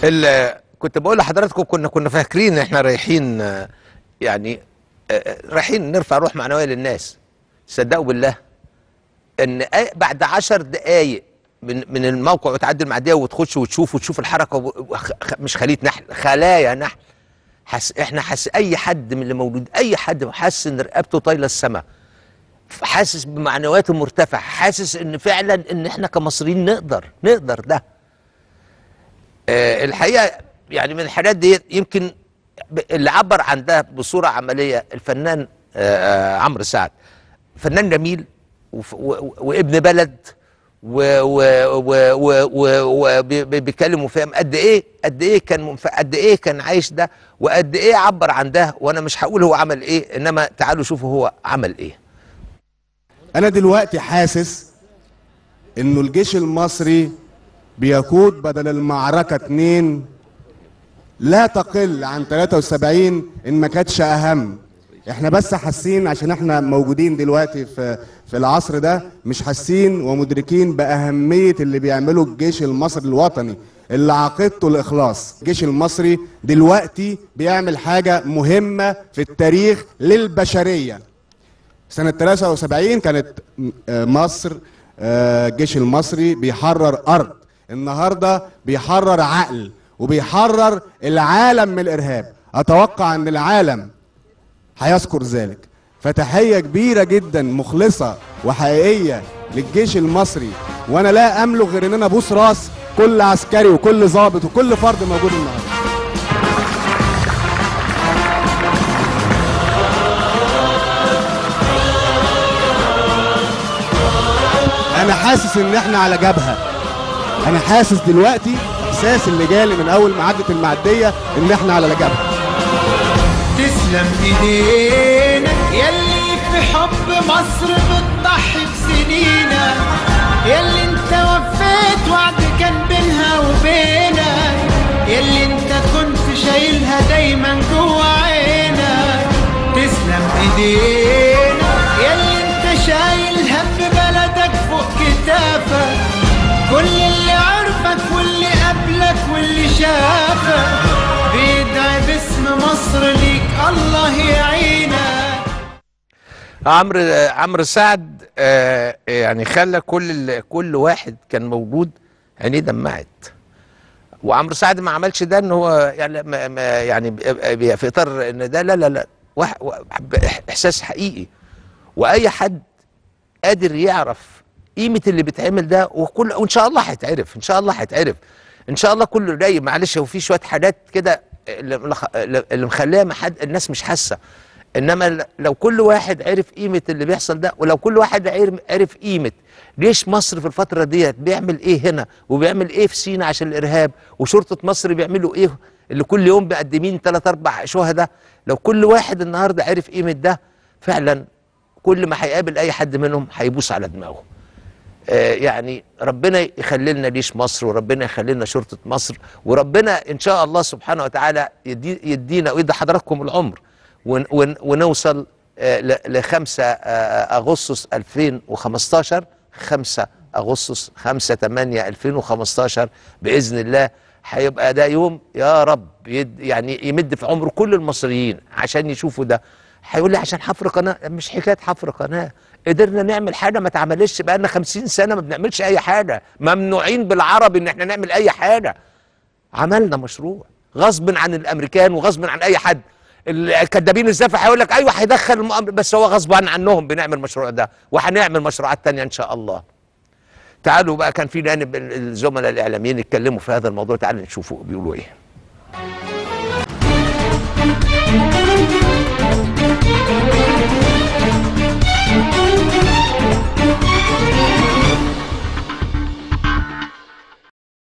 ال- كنت بقول لحضراتكم كنا كنا فاكرين ان احنا رايحين آه، يعني آه، آه، رايحين نرفع روح معنويه للناس صدقوا بالله ان أي- بعد عشر دقايق من من الموقع وتعدي المعديه وتخش وتشوف وتشوف الحركه و- وخ- خ- مش خليه نحل خلايا نحل حس احنا حس اي حد من اللي موجود اي حد حاسس ان رقبته طايله السماء حاسس بمعنوياته مرتفعه حاسس ان فعلا ان احنا كمصريين نقدر نقدر ده آه، الحقيقه يعني من الحاجات دي يمكن ب- اللي عبر عن ده بصوره عمليه الفنان آه، آه، عمرو سعد فنان جميل وف- و- و- وابن بلد وبيتكلم وفاهم قد ايه قد ايه كان منف- قد ايه كان عايش ده وقد ايه عبر عن ده وانا مش هقول هو عمل ايه انما تعالوا شوفوا هو عمل ايه انا دلوقتي حاسس انه الجيش المصري بيقود بدل المعركة اتنين لا تقل عن 73 ان ما كانتش اهم احنا بس حاسين عشان احنا موجودين دلوقتي في في العصر ده مش حاسين ومدركين باهمية اللي بيعمله الجيش المصري الوطني اللي عقيدته الاخلاص الجيش المصري دلوقتي بيعمل حاجة مهمة في التاريخ للبشرية سنة 73 كانت آه، مصر آه، الجيش المصري بيحرر أرض النهاردة بيحرر عقل وبيحرر العالم من الإرهاب أتوقع أن العالم هيذكر ذلك فتحية كبيرة جدا مخلصة وحقيقية للجيش المصري وأنا لا أملك غير أن أنا أبوس راس كل عسكري وكل ضابط وكل فرد موجود النهارده انا حاسس ان احنا على جبهه انا حاسس دلوقتي احساس اللي جالي من اول ما عدت المعديه ان احنا على جبهه تسلم ايدينا يلي في حب مصر بتضحي بسنينا يلي انت وفيت وعد كان بينها وبينك يلي انت كنت شايلها دايما جوا عينك تسلم ايدينا يلي انت شايل هم بلدك فوق كتافك كل اللي عرفك واللي قبلك واللي شافك بيدعي باسم مصر ليك الله يعينك عمرو عمرو سعد آه، يعني خلى كل ال- كل واحد كان موجود عينيه دمعت وعمرو سعد ما عملش ده ان هو يعني ما ما يعني بي- بي- في اطار ان ده لا لا لا واحد احساس حقيقي واي حد قادر يعرف قيمه اللي بيتعمل ده وكل وان شاء الله هيتعرف ان شاء الله هيتعرف ان شاء الله كله جاي معلش هو في شويه حاجات كده اللي ملخ- اللي مخليها ما حد الناس مش حاسه انما ل- لو كل واحد عرف قيمه اللي بيحصل ده ولو كل واحد عرف- عرف قيمه جيش مصر في الفتره ديت بيعمل ايه هنا وبيعمل ايه في سينا عشان الارهاب وشرطه مصر بيعملوا ايه اللي كل يوم مقدمين ثلاث اربع شهداء لو كل واحد النهارده عرف قيمه ده فعلا كل ما هيقابل اي حد منهم هيبوس على دماغه آه، يعني ربنا يخلي لنا جيش مصر وربنا يخلي لنا شرطه مصر وربنا ان شاء الله سبحانه وتعالى يدي يدينا ويدي حضراتكم العمر ون ون ونوصل ل 5 اغسطس 2015 5 اغسطس 5 8 2015 باذن الله هيبقى ده يوم يا رب يد يعني يمد في عمر كل المصريين عشان يشوفوا ده هيقول لي عشان حفر قناه مش حكايه حفر قناه قدرنا نعمل حاجه ما اتعملتش بقالنا 50 سنه ما بنعملش اي حاجه ممنوعين بالعربي ان احنا نعمل اي حاجه عملنا مشروع غصب عن الامريكان وغصب عن اي حد الكدابين الزفه هيقول لك ايوه هيدخل المؤامر بس هو غصب عنهم بنعمل المشروع ده وهنعمل مشروعات تانية ان شاء الله تعالوا بقى كان في جانب الزملاء الاعلاميين يتكلموا في هذا الموضوع تعالوا نشوفوا بيقولوا ايه